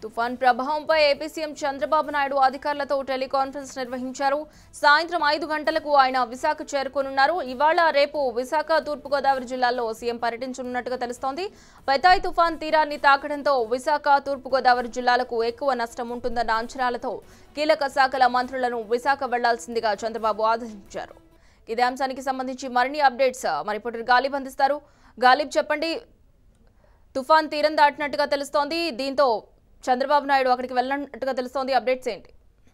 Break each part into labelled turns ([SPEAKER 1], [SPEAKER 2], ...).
[SPEAKER 1] తుఫాన్ ప్రభావంపై AP CM Chandrababu Naidu అధికారులతో టెలికాన్ఫరెన్స్ నిర్వహించారు సాయంత్రం ఐదు గంటలకు ఆయన విశాఖ చేరుకోనున్నారు ఇవాళ రేపు విశాఖ తూర్పుగోదావరి జిల్లాల్లో సీఎం పర్యటించనున్నట్టుగా తెలుస్తోంది పెతాయ్ తుఫాన్ తీరాన్ని తాకడంతో విశాఖ తూర్పుగోదావరి జిల్లాలకు ఎక్కువ నష్టం ఉంటుందన్న అంచనాలతో కీలక శాఖల మంత్రులను విశాఖ వెళ్లాల్సిందిగా చంద్రబాబు ఆదేశించారు ఇదే అంశానికి సంబంధించి మరిన్ని అప్డేట్స్ మరి ఇప్పుడు గాలిబ్ అందిస్తారు గాలిబ్ చెప్పండి తుఫాన్ తీరం దాటినట్టుగా తెలుస్తోంది దీంతో చంద్రబాబు నాయుడు అక్కడికి వెళ్ళినట్టుగా తెలుస్తోంది అప్డేట్స్ ఏంటి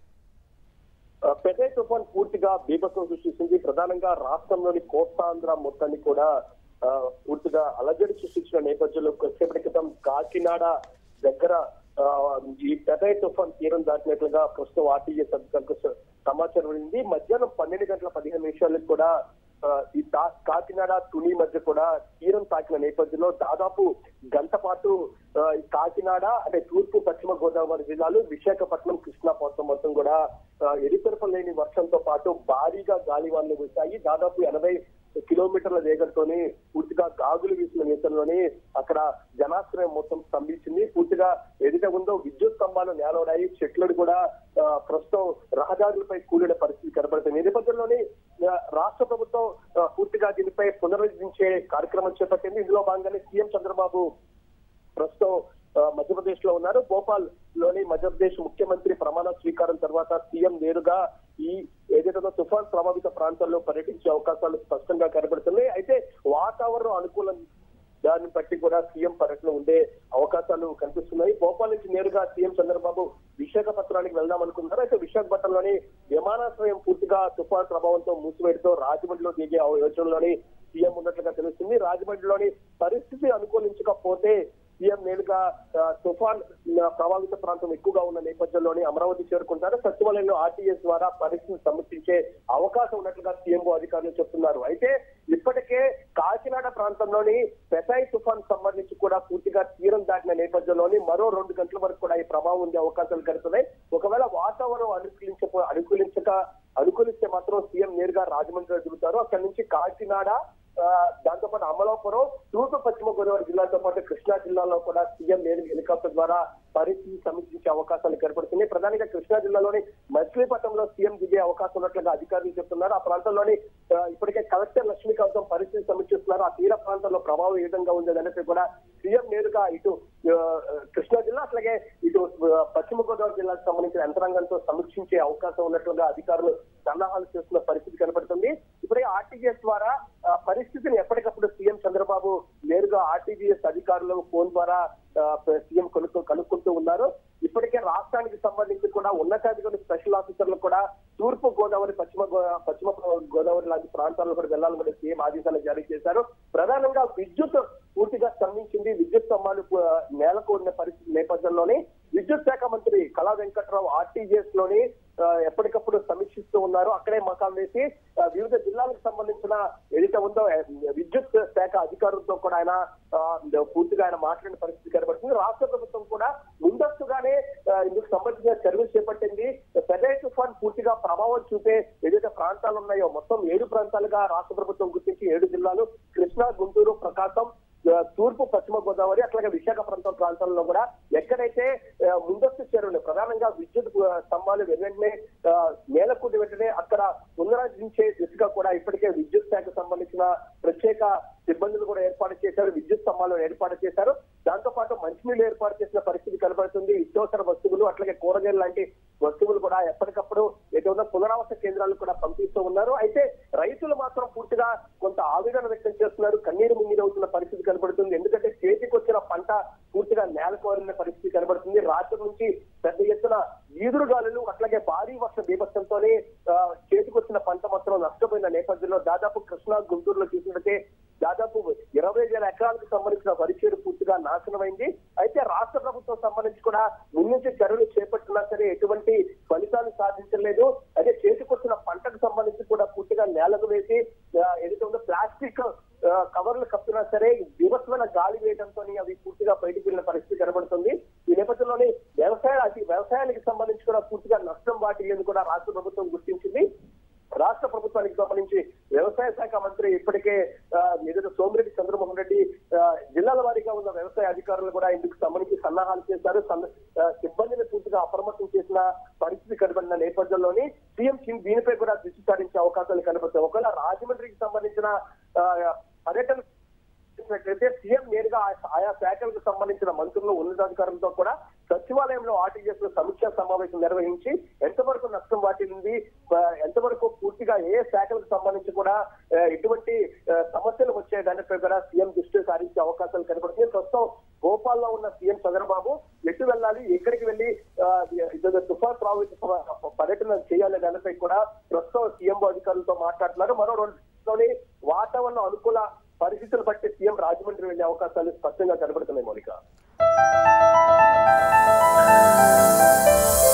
[SPEAKER 2] పెదే తుఫాన్ పూర్తిగా బీభత్సం సృష్టించింది ప్రధానంగా రాష్ట్రంలోని కోస్తాంధ్ర మొత్తాన్ని కూడా ఆ, పూర్తిగా అలజడి సృష్టించిన నేపథ్యంలో కొద్దిసేపటి క్రితం కాకినాడ దగ్గర ఆ, ఈ పెదే తుఫాన్ తీరం దాటినట్లుగా ప్రస్తుతం ఆర్టీఎస్ అధికారులకు స- సమాచారం ఉంది మధ్యాహ్నం పన్నెండు గంటల పదిహేను నిమిషాలకు కూడా ఆ, ఈ తా- కాకినాడ తుని మధ్య కూడా తీరం తాకిన నేపథ్యంలో దాదాపు గంట పాటు ఆ, ఈ కాకినాడ అంటే తూర్పు పశ్చిమ గోదావరి జిల్లాలు విశాఖపట్నం కృష్ణా పోర్తం మొత్తం కూడా ఆ, ఎరిపెరపం లేని వర్షంతో పాటు భారీగా గాలివాన్లు వీశాయి దాదాపు ఎనభై కిలోమీటర్ల వేగంతోనే పూర్తిగా గాగులు వీసిన నేతల్లోనే అక్కడ జనాశ్రయం మొత్తం స్తంభించింది పూర్తిగా ఎదుట ఉందో విద్యుత్ స్తంభాలు నేలవడాయి చెట్లు కూడా ఆ, ప్రస్తుతం రహదారులపై కూలిన పరిస్థితి కనబడుతుంది ఈ నేపథ్యంలోనే ఆ, రాష్ట్ర ప్రభుత్వం ఆ, పూర్తిగా దీనిపై పునరుద్ధరించే కార్యక్రమం చేపట్టింది ఇందులో భాగంగానే సీఎం చంద్రబాబు ప్రస్తుతం ఆ, మధ్యప్రదేశ్ లో ఉన్నారు భోపాల్ లోని మధ్యప్రదేశ్ ముఖ్యమంత్రి ప్రమాణ స్వీకారం తర్వాత సీఎం నేరుగా ఈ ఏదైతే ఉందో తుఫాన్ ప్రభావిత ప్రాంతాల్లో పర్యటించే అవకాశాలు స్పష్టంగా కనబడుతున్నాయి అయితే వాతావరణం అనుకూలం దాన్ని బట్టి కూడా సీఎం పర్యటన ఉండే అవకాశాలు కనిపిస్తున్నాయి భోపాల్ నుంచి నేరుగా సీఎం చంద్రబాబు విశాఖపట్నానికి వెళ్దాం అనుకున్నారు అయితే విశాఖపట్నంలోని విమానాశ్రయం పూర్తిగా తుఫాన్ ప్రభావంతో మూసివేయడంతో రాజమండ్రిలో దిగే యోచనలోని సీఎం ఉన్నట్లుగా తెలుస్తుంది రాజమండ్రిలోని పరిస్థితి అనుకూలించకపోతే సీఎం నేరుగా ఆ, తుఫాన్ ఆ, ప్రభావిత ప్రాంతం ఎక్కువగా ఉన్న నేపథ్యంలోనే అమరావతి చేరుకుంటారు సచివాలయంలో ఆర్టీఎస్ ద్వారా పరిస్థితిని సమీక్షించే అవకాశం ఉన్నట్లుగా సీఎంఓ అధికారులు చెప్తున్నారు అయితే ఇప్పటికే కాకినాడ ప్రాంతంలోని పెసాయి తుఫాన్ సంబంధించి కూడా పూర్తిగా తీరం దాటిన నేపథ్యంలోని మరో రెండు గంటల వరకు కూడా ఈ ప్రభావం ఉండే అవకాశాలు కలుగుతున్నాయి ఒకవేళ వాతావరణం అనుకూలించ అనుకూలించక అనుకూలిస్తే మాత్రం సీఎం నేరుగా రాజమండ్రిలో దిగుతారు అక్కడి నుంచి కాకినాడ ఆ, దాంతోపాటు అమలాపురం తూర్పు పశ్చిమ గోదావరి జిల్లాతో పాటు కృష్ణా జిల్లాలో కూడా సీఎం నేరు హెలికాప్టర్ ద్వారా పరిస్థితి సమీక్షించే అవకాశాలు కనపడుతున్నాయి ప్రధానంగా కృష్ణా జిల్లాలోని మచిలీపట్నంలో సీఎం దిగే అవకాశం ఉన్నట్లుగా అధికారులు చెప్తున్నారు ఆ ప్రాంతంలోని ఆ, ఇప్పటికే కలెక్టర్ లక్ష్మీకాంతం పరిస్థితి సమీక్షిస్తున్నారు ఆ తీర ప్రాంతంలో ప్రభావం ఏ విధంగా ఉంది అనేది కూడా సీఎం నేరుగా ఇటు ఆ, కృష్ణా జిల్లా అట్లాగే ఇటు ఆ, పశ్చిమ గోదావరి జిల్లాకు సంబంధించిన యంత్రాంగంతో సమీక్షించే అవకాశం ఉన్నట్లుగా అధికారులు సన్నాహాలు చేస్తున్న పరిస్థితి కనపడుతుంది ఇప్పుడే ఆర్టీజీఎస్ ద్వారా ఆ, పరిస్థితిని ఎప్పటికప్పుడు సీఎం చంద్రబాబు నేరుగా ఆర్టీజీఎస్ అధికారులు ఫోన్ ద్వారా ఆ, సీఎం కనుక్కు కనుక్కుంటూ ఉన్నారు ఇప్పటికే రాష్ట్రానికి సంబంధించి కూడా ఉన్నతాధికారులు స్పెషల్ ఆఫీసర్లు కూడా తూర్పు గోదావరి పశ్చిమ గో- పశ్చిమ గోదావరి లాంటి ప్రాంతాల్లో కూడా వెళ్లాలని కూడా సీఎం ఆదేశాలు జారీ చేశారు ప్రధానంగా విద్యుత్ పూర్తిగా స్తంభించింది విద్యుత్ స్తంభాలు ఆ, నేలకు ఉన్న పరిస్థితి నేపథ్యంలోనే విద్యుత్ శాఖ మంత్రి కళా వెంకట్రావు ఆర్టీజీఎస్ లోని ఆ, ఎప్పటికప్పుడు సమీక్షిస్తూ ఉన్నారు అక్కడే మకాం వేసి ఆ, వివిధ జిల్లాలకు సంబంధించిన ఏదైతే ఉందో ఆ, విద్యుత్ శాఖ అధికారులతో కూడా ఆయన ఆ, పూర్తిగా ఆయన మాట్లాడిన పరిస్థితి కనబడుతుంది రాష్ట్ర ప్రభుత్వం కూడా ముందస్తుగానే ఆ, ఇందుకు సంబంధించిన చర్యలు చేపట్టింది పెద్ద తుఫాన్ పూర్తిగా ప్రభావం చూపే ఏదైతే ప్రాంతాలు ఉన్నాయో మొత్తం ఏడు ప్రాంతాలుగా రాష్ట్ర ప్రభుత్వం గుర్తించి ఏడు జిల్లాలు కృష్ణా గుంటూరు ప్రకాశం ఆ, తూర్పు పశ్చిమ గోదావరి అట్లాగే విశాఖపట్నం ప్రాంతాల్లో కూడా ఎక్కడైతే ఆ, ముందస్తు చర్యలు ప్రధానంగా విద్యుత్ ఆ, స్తంభాలు వెంటనే ఆ, నేలకూటి వెంటనే అక్కడ పునరుద్ధరించే దిశగా కూడా ఇప్పటికే విద్యుత్ శాఖకు సంబంధించిన ప్రత్యేక సిబ్బందులు కూడా ఏర్పాటు చేశారు విద్యుత్ స్తంభాలను ఏర్పాటు చేశారు దాంతో పాటు మంచినీళ్ళు ఏర్పాటు చేసిన పరిస్థితి కనబడుతుంది నిత్యావసర వస్తువులు అట్లాగే కూరగాయలు లాంటి వస్తువులు కూడా ఎప్పటికప్పుడు ఎటువంటి పునరావాస కేంద్రాలు కూడా పంపిస్తూ ఉన్నారు అయితే రైతులు మాత్రం పూర్తిగా కొంత ఆవేదన వ్యక్తం చేస్తున్నారు కన్నీరు మున్నీరు అవుతున్న పరిస్థితి కనబడుతుంది ఎందుకంటే చేతికి వచ్చిన పంట పూర్తిగా నేలకోరిన పరిస్థితి కనబడుతుంది రాత్రి నుంచి పెద్ద ఎత్తున ఈదురుగాలులు అట్లాగే భారీ వర్ష బీభత్సంతోనే ఆ, చేతికొచ్చిన పంట మొత్తం నష్టపోయిన నేపథ్యంలో దాదాపు కృష్ణా గుంటూరులో చూసినట్టే దాదాపు ఇరవై వేల ఎకరాలకు సంబంధించిన వరి చేడు పూర్తిగా నాశనమైంది అయితే రాష్ట్ర ప్రభుత్వం సంబంధించి కూడా ముందుంచి చర్యలు చేపట్టినా సరే ఎటువంటి ఫలితాలు సాధించలేదు అదే చేతికొచ్చిన పంటకు సంబంధించి కూడా పూర్తిగా నేలకు వేసి ఆ, ఏదైతే ఉందో ప్లాస్టిక్ ఆ, కవర్లు కప్పినా సరే వివత్మైన గాలి వేయడంతో అవి పూర్తిగా బయటికి వెళ్ళిన పరిస్థితి కనబడుతుంది ఈ నేపథ్యంలోనే వ్యవసాయ అది వ్యవసాయానికి సంబంధించి కూడా పూర్తిగా నష్టం వాటిల్లేదు కూడా రాష్ట్ర ప్రభుత్వం గుర్తించింది రాష్ట్ర ప్రభుత్వానికి సంబంధించి వ్యవసాయ శాఖ మంత్రి ఇప్పటికే ఆ, ఏదైతే సోమిరెడ్డి చంద్రమోహన్ రెడ్డి ఆ, జిల్లాల వారీగా ఉన్న వ్యవసాయ అధికారులు కూడా ఇందుకు సంబంధించి సన్నాహాలు సన్నాహాలు చేశారు సన్న- ఆ, సిబ్బందిని పూర్తిగా అప్రమత్తం చేసిన పరిస్థితి కనబడిన నేపథ్యంలోని సీఎం కింగ్ దీనిపై కూడా దృష్టి సారించే అవకాశాలు కనబడతాయి ఒకవేళ రాజమండ్రికి సంబంధించిన ఆ, పర్యటన చేసినట్లయితే సీఎం నేరుగా ఆ- ఆయా శాఖలకు సంబంధించిన మంత్రులు ఉన్నతాధికారులతో కూడా సచివాలయంలో ఆర్టీఎస్ లో సమీక్షా సమావేశం నిర్వహించి ఎంతవరకు నష్టం వాటిల్లింది ఆ, ఎంతవరకు పూర్తిగా ఏ శాఖలకు సంబంధించి కూడా ఆ, ఎటువంటి ఆ, సమస్యలు వచ్చే దానిపై కూడా సీఎం దృష్టి సారించే అవకాశాలు కనబడుతుంది ప్రస్తుతం భోపాల్లో ఉన్న సీఎం చంద్రబాబు ఎటు వెళ్ళాలి ఎక్కడికి వెళ్ళి ఆ, ఇది తుఫాన్ ప్రభావిత ప- పర్యటన చేయాలి దానిపై కూడా ప్రస్తుతం సీఎం అధికారులతో మాట్లాడుతున్నారు మరో రెండు రోజుల్లోనే వాతావరణం అనుకూల పరిస్థితులు బట్టి సీఎం రాజమండ్రి వెళ్లే అవకాశాలు స్పష్టంగా కనబడుతున్నాయి మౌనిక